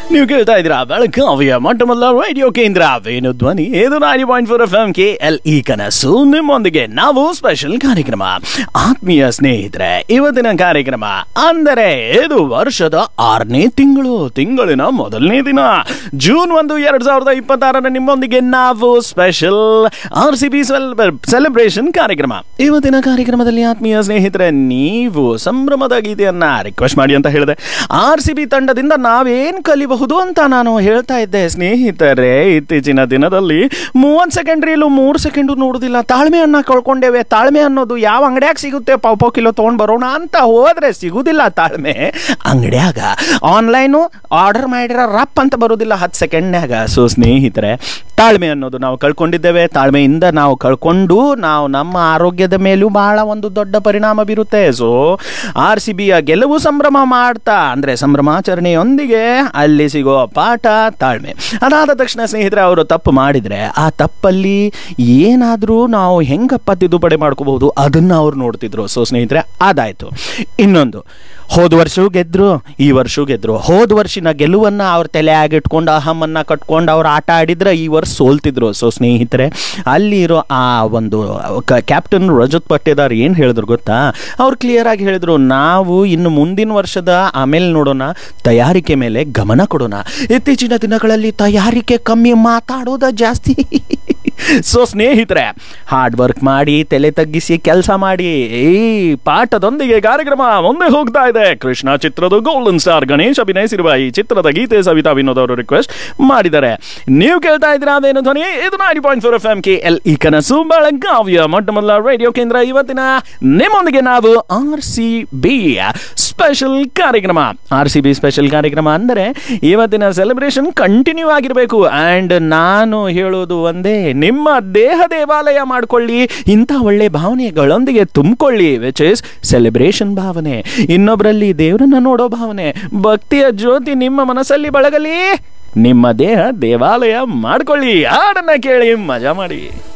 ನೀವು ಕೇಳ್ತಾ ಇದ್ದೀರಾ ಬೆಳಗಾವಿಯ ಮೊಟ್ಟ ಮೊದಲ ರೇಡಿಯೋ ಕೇಂದ್ರ ವೇಣು ಧ್ವನಿ ಇದು nine point four F M K L E ಕನಸು ನಿಮ್ಮೊಂದಿಗೆ ನಾವು ಸ್ಪೆಷಲ್ ಕಾರ್ಯಕ್ರಮ ಆತ್ಮೀಯ ಸ್ನೇಹಿತರೆ ಇವತ್ತಿನ ಕಾರ್ಯಕ್ರಮ ಅಂದರೆ ಇದು ವರ್ಷದ ಆರನೇ ತಿಂಗಳು ತಿಂಗಳಿನ ಮೊದಲನೇ ದಿನ ಜೂನ್ ಒಂದು ಎರಡ್ ಸಾವಿರದ ಇಪ್ಪತ್ತಾರರ ನಿಮ್ಮೊಂದಿಗೆ ನಾವು special R C B celebration ಕಾರ್ಯಕ್ರಮ ಇವತ್ತಿನ ಕಾರ್ಯಕ್ರಮದಲ್ಲಿ ಆತ್ಮೀಯ ಸ್ನೇಹಿತರೆ ನೀವು ಸಂಭ್ರಮದ ಗೀತೆಯನ್ನ ರಿಕ್ವೆಸ್ಟ್ ಮಾಡಿ ಅಂತ ಹೇಳಿದೆ ಆರ್ ಸಿ ಬಿ ತಂಡದಿಂದ ನಾವೇನ್ ಕಲಿಬಹುದು ಅಂತ ನಾನು ಹೇಳ್ತಾ ಇದ್ದೆ ಸ್ನೇಹಿತರೆ ಇತ್ತೀಚಿನ ದಿನದಲ್ಲಿ ಮೂವತ್ತು ಸೆಕೆಂಡ್ ರೀಲು ಮೂರು ಸೆಕೆಂಡು ನೋಡುದಿಲ್ಲ ತಾಳ್ಮೆಯನ್ನ ಕಳ್ಕೊಂಡೇವೆ ತಾಳ್ಮೆ ಅನ್ನೋದು ಯಾವ ಅಂಗಡ್ಯಾಗ ಸಿಗುತ್ತೆ ಪಾವ್ ಪಾವ್ ಕಿಲೋ ತೊಗೊಂಡ್ ಬರೋಣ ಅಂತ ಹೋದ್ರೆ ಸಿಗುದಿಲ್ಲ ತಾಳ್ಮೆ ಅಂಗಡ್ಯಾಗ ಆನ್ಲೈನು ಆರ್ಡರ್ ಮಾಡಿರ ರಪ್ ಅಂತ ಬರೋದಿಲ್ಲ ಹತ್ತು ಸೆಕೆಂಡ್ನ್ಯಾಗ ಸೊ ಸ್ನೇಹಿತರೆ ತಾಳ್ಮೆ ಅನ್ನೋದು ನಾವು ಕಳ್ಕೊಂಡಿದ್ದೇವೆ ತಾಳ್ಮೆಯಿಂದ ನಾವು ಕಳ್ಕೊಂಡು ನಾವು ನಮ್ಮ ಆರೋಗ್ಯದ ಮೇಲೂ ಬಹಳ ಒಂದು ದೊಡ್ಡ ಪರಿಣಾಮ ಬೀರುತ್ತೆ ಸೊ ಆರ್ ಸಿ ಬಿಯ ಗೆಲುವು ಸಂಭ್ರಮ ಮಾಡ್ತಾ ಅಂದರೆ ಸಂಭ್ರಮಾಚರಣೆಯೊಂದಿಗೆ ಅಲ್ಲಿ ಸಿಗೋ ಪಾಠ ತಾಳ್ಮೆ ಅದಾದ ತಕ್ಷಣ ಸ್ನೇಹಿತರೆ ಅವರು ತಪ್ಪು ಮಾಡಿದರೆ ಆ ತಪ್ಪಲ್ಲಿ ಏನಾದರೂ ನಾವು ಹೆಂಗಪ್ಪ ತಿದ್ದುಪಡಿ ಮಾಡ್ಕೋಬಹುದು ಅದನ್ನು ಅವ್ರು ನೋಡ್ತಿದ್ರು ಸೊ ಸ್ನೇಹಿತರೆ ಅದಾಯಿತು ಇನ್ನೊಂದು ಹೋದ ವರ್ಷವೂ ಗೆದ್ರು ಈ ವರ್ಷವೂ ಗೆದ್ರು ಹೋದ ವರ್ಷಿನ ಗೆಲುವನ್ನ ಅವ್ರ ತಲೆ ಆಗಿಟ್ಕೊಂಡು ಅಹಮನ್ನ ಕಟ್ಕೊಂಡು ಅವ್ರು ಆಟ ಆಡಿದ್ರೆ ಈ ವರ್ಷ ಸೋಲ್ತಿದ್ರು ಸೊ ಸ್ನೇಹಿತರೆ ಅಲ್ಲಿ ಇರೋ ಆ ಒಂದು ಕ್ಯಾಪ್ಟನ್ ರಜತ್ ಪಟ್ಟೇದಾರ್ ಏನು ಹೇಳಿದ್ರು ಗೊತ್ತಾ ಅವ್ರು ಕ್ಲಿಯರ್ ಆಗಿ ಹೇಳಿದ್ರು ನಾವು ಇನ್ನು ಮುಂದಿನ ವರ್ಷದ ಆಮೇಲೆ ನೋಡೋಣ ತಯಾರಿಕೆ ಮೇಲೆ ಗಮನ ಕೊಡೋಣ ಇತ್ತೀಚಿನ ದಿನಗಳಲ್ಲಿ ತಯಾರಿಕೆ ಕಮ್ಮಿ ಮಾತಾಡೋದ ಜಾಸ್ತಿ ಸೊ ಸ್ನೇಹಿತರೆ ಹಾರ್ಡ್ ವರ್ಕ್ ಮಾಡಿ ತಲೆ ತಗ್ಗಿಸಿ ಕೆಲಸ ಮಾಡಿ ಈ ಪಾಠದೊಂದಿಗೆ ಕಾರ್ಯಕ್ರಮ ಮುಂದೆ ಹೋಗ್ತಾ ಇದೆ ಕೃಷ್ಣ ಚಿತ್ರದ ಗೋಲ್ಡನ್ ಸ್ಟಾರ್ ಗಣೇಶ್ ಅಭಿನಯಿಸಿರುವ ಈ ಚಿತ್ರದ ಗೀತೆ ಸವಿತಾ ವಿನೋದ್ ಅವರು ರಿಕ್ವೆಸ್ಟ್ ಮಾಡಿದ್ದಾರೆ ನೀವು ಕೇಳ್ತಾ ಇದ್ದೀರಾ ಅದೇನು ಧ್ವನಿ ಇದು nine point four F M K L E ಕನಸು ಬೆಳಗಾವಿಯ ಮೊಟ್ಟ ಮೊದಲ ರೇಡಿಯೋ ಕೇಂದ್ರ ಇವತ್ತಿನ ನಿಮ್ಮೊಂದಿಗೆ ನಾವು ಆರ್ ಸಿ ಬಿ ಸ್ಪೆಷಲ್ ಕಾರ್ಯಕ್ರಮ ಆರ್ ಸಿ ಬಿ ಸ್ಪೆಷಲ್ ಕಾರ್ಯಕ್ರಮ ಅಂದರೆ ಇವತ್ತಿನ ಸೆಲೆಬ್ರೇಷನ್ ಕಂಟಿನ್ಯೂ ಆಗಿರಬೇಕು ಆ್ಯಂಡ್ ನಾನು ಹೇಳೋದು ಒಂದೇ ನಿಮ್ಮ ದೇಹ ದೇವಾಲಯ ಮಾಡ್ಕೊಳ್ಳಿ ಇಂಥ ಒಳ್ಳೆ ಭಾವನೆಗಳೊಂದಿಗೆ ತುಂಬಿಕೊಳ್ಳಿ ವಿಚ್ ಇಸ್ ಸೆಲೆಬ್ರೇಷನ್ ಭಾವನೆ ಇನ್ನೊಬ್ಬರಲ್ಲಿ ದೇವರನ್ನ ನೋಡೋ ಭಾವನೆ ಭಕ್ತಿಯ ಜ್ಯೋತಿ ನಿಮ್ಮ ಮನಸ್ಸಲ್ಲಿ ಬೆಳಗಲಿ ನಿಮ್ಮ ದೇಹ ದೇವಾಲಯ ಮಾಡ್ಕೊಳ್ಳಿ ಹಾಡನ್ನ ಕೇಳಿ ಮಜಾ ಮಾಡಿ